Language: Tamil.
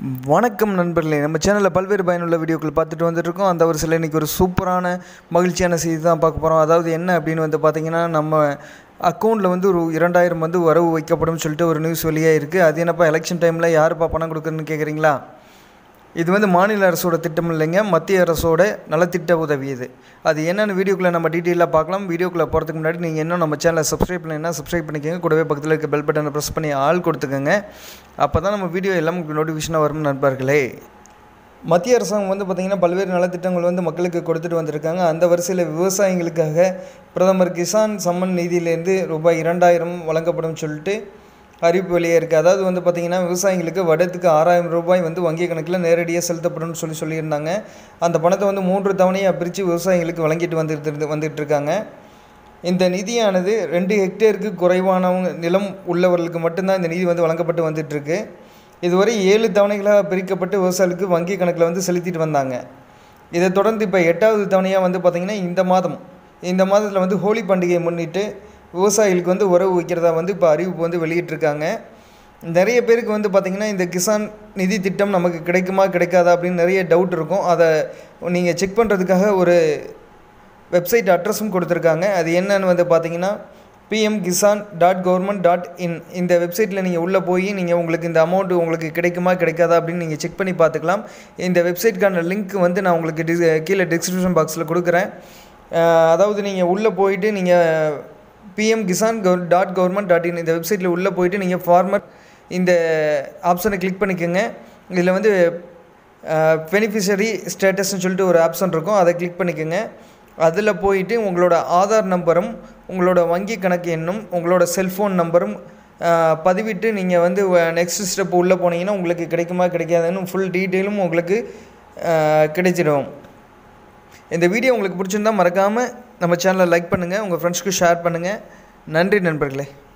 வணக்கம் நண்பர்களே நம்ம சேனலில் பல்வேறு பயனுள்ள வீடியோக்கள் பார்த்துட்டு வந்துட்டுருக்கோம் அந்த ஒரு சில இன்றைக்கி ஒரு சூப்பரான மகிழ்ச்சியான செய்தி தான் பார்க்க போகிறோம் அதாவது என்ன அப்படின்னு வந்து பார்த்திங்கன்னா நம்ம அக்கௌண்ட்டில் வந்து ஒரு இரண்டாயிரம் வந்து வரவு வைக்கப்படும் சொல்லிட்டு ஒரு நியூஸ் வெளியாக இருக்குது அது என்னப்பா எலெக்ஷன் டைமில் யாருப்பா பணம் கொடுக்குறதுன்னு கேட்குறீங்களா இது வந்து மாநில அரசோட திட்டம் இல்லைங்க மத்திய அரசோட நலத்திட்ட உதவி இது அது என்னென்னு வீடியோக்குள்ளே நம்ம டீட்டெயிலாக பார்க்கலாம் வீடியோக்குள்ளே போகிறதுக்கு முன்னாடி நீங்கள் இன்னும் நம்ம சேனலை சப்ஸ்கிரைப் பண்ணிங்கன்னா சப்ஸ்கிரைப் பண்ணிக்கோங்க கூடவே பக்கத்தில் இருக்க பெல் பட்டனை ப்ரெஸ் பண்ணி ஆள் கொடுத்துக்கோங்க அப்போ தான் நம்ம வீடியோ எல்லாம் உங்களுக்கு நோட்டிஃபிகேஷனாக வரும் நண்பர்களே மத்திய அரசாங்கம் வந்து பார்த்திங்கன்னா பல்வேறு நலத்திட்டங்கள் வந்து மக்களுக்கு கொடுத்துட்டு வந்திருக்காங்க அந்த வரிசையில் விவசாயிகளுக்காக பிரதமர் கிசான் சம்மன் நிதியிலேருந்து ரூபாய் இரண்டாயிரம் வழங்கப்படும் சொல்லிட்டு அறிவிப்பு வெளியே இருக்குது அதாவது வந்து பார்த்திங்கன்னா விவசாயிகளுக்கு வருடத்துக்கு ஆறாயிரம் ரூபாய் வந்து வங்கி கணக்கில் நேரடியாக செலுத்தப்படும்னு சொல்லி சொல்லியிருந்தாங்க அந்த பணத்தை வந்து மூன்று தவணையாக பிரித்து விவசாயிகளுக்கு வழங்கிட்டு வந்துட்டு வந்துட்டு இருக்காங்க இந்த நிதியானது ரெண்டு ஹெக்டேருக்கு குறைவானவங்க நிலம் உள்ளவர்களுக்கு மட்டும்தான் இந்த நிதி வந்து வழங்கப்பட்டு வந்துட்டுருக்கு இதுவரை ஏழு தவணைகளாக பிரிக்கப்பட்டு விவசாயிகளுக்கு வங்கி கணக்கில் வந்து செலுத்திட்டு வந்தாங்க இதை தொடர்ந்து இப்போ எட்டாவது தவணையாக வந்து பார்த்திங்கன்னா இந்த மாதம் இந்த மாதத்தில் வந்து ஹோலி பண்டிகையை முன்னிட்டு விவசாயிகளுக்கு வந்து உறவு வைக்கிறதா வந்து இப்போ அறிவிப்பு வந்து வெளியிட்டிருக்காங்க நிறைய பேருக்கு வந்து பார்த்திங்கன்னா இந்த கிசான் நிதி திட்டம் நமக்கு கிடைக்குமா கிடைக்காதா அப்படின்னு நிறைய டவுட் இருக்கும் அதை நீங்கள் செக் பண்ணுறதுக்காக ஒரு வெப்சைட் அட்ரஸும் கொடுத்துருக்காங்க அது என்னன்னு வந்து பார்த்தீங்கன்னா PM Kisan dot government dot in இந்த வெப்சைட்டில் நீங்கள் உள்ளே போய் நீங்கள் உங்களுக்கு இந்த அமௌண்ட் உங்களுக்கு கிடைக்குமா கிடைக்காதா அப்படின்னு நீங்கள் செக் பண்ணி பார்த்துக்கலாம் இந்த வெப்சைட்க்கான லிங்க் வந்து நான் உங்களுக்கு டிஸ் கீழே டிஸ்கிரிப்ஷன் பாக்ஸில் கொடுக்குறேன் அதாவது நீங்கள் உள்ளே போயிட்டு நீங்கள் PM Kisan gov dot government dot in இந்த வெப்சைட்டில் உள்ளே போயிட்டு நீங்கள் ஃபார்மர் இந்த ஆப்ஷனை கிளிக் பண்ணிக்கோங்க இதில் வந்து பெனிஃபிஷரி ஸ்டேட்டஸ்னு சொல்லிட்டு ஒரு ஆப்ஷன் இருக்கும் அதை கிளிக் பண்ணிக்கோங்க அதில் போயிட்டு உங்களோட ஆதார் நம்பரும் உங்களோட வங்கி கணக்கு எண்ணும் உங்களோட செல்ஃபோன் நம்பரும் பதிவிட்டு நீங்கள் வந்து நெக்ஸ்ட் ஸ்டெப் உள்ளே போனீங்கன்னா உங்களுக்கு கிடைக்குமா கிடைக்காதுன்னு ஃபுல் டீட்டெயிலும் உங்களுக்கு கிடைச்சிடும் இந்த வீடியோ உங்களுக்கு பிடிச்சிருந்தால் மறக்காமல் நம்ம சேனலை லைக் பண்ணுங்கள் உங்கள் ஃப்ரெண்ட்ஸ்க்கு ஷேர் பண்ணுங்கள் நன்றி நண்பர்களே